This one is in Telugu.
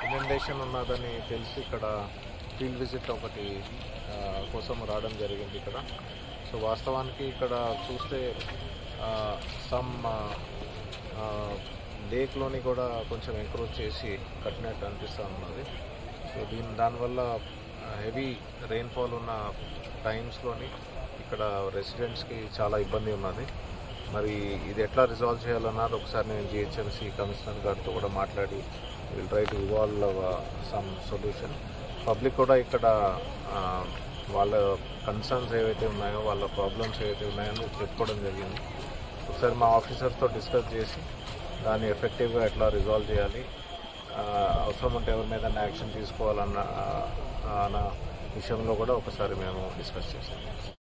ఇనండేషన్ ఉన్నదని తెలిసి ఇక్కడ ఫీల్డ్ విజిట్ ఒకటి ఆ, కోసం రావడం జరిగింది ఇక్కడ సో వాస్తవానికి ఇక్కడ చూస్తే సమ్ లేక్లోని కూడా కొంచెం ఎంక్రోచ్ చేసి కట్టినట్టు అనిపిస్తూ ఉన్నది సో దీని దానివల్ల హెవీ రెయిన్ఫాల్ ఉన్న టైమ్స్లోని ఇక్కడ రెసిడెంట్స్కి చాలా ఇబ్బంది ఉన్నది మరి ఇది ఎట్లా రిజాల్వ్ చేయాలన్నది ఒకసారి నేను జిహెచ్ఎంసీ కమిషనర్ గారితో కూడా మాట్లాడి will try to evolve some solution public కూడా ఇక్కడ ఆ, వాళ్ళ కన్సర్న్స్ ఏవైతే ఉన్నాయో వాళ్ళ ప్రాబ్లమ్స్ ఏవైతే ఉన్నాయో చెప్పుకోవడం జరిగింది ఒకసారి మా ఆఫీసర్స్తో డిస్కస్ చేసి దాన్ని ఎఫెక్టివ్గా ఎట్లా రిజాల్వ్ చేయాలి ఆ, అవసరం ఉంటే ఎవరి మీద యాక్షన్ తీసుకోవాలన్న ఆ, అన్న విషయంలో కూడా ఒకసారి మేము డిస్కస్ చేస్తాం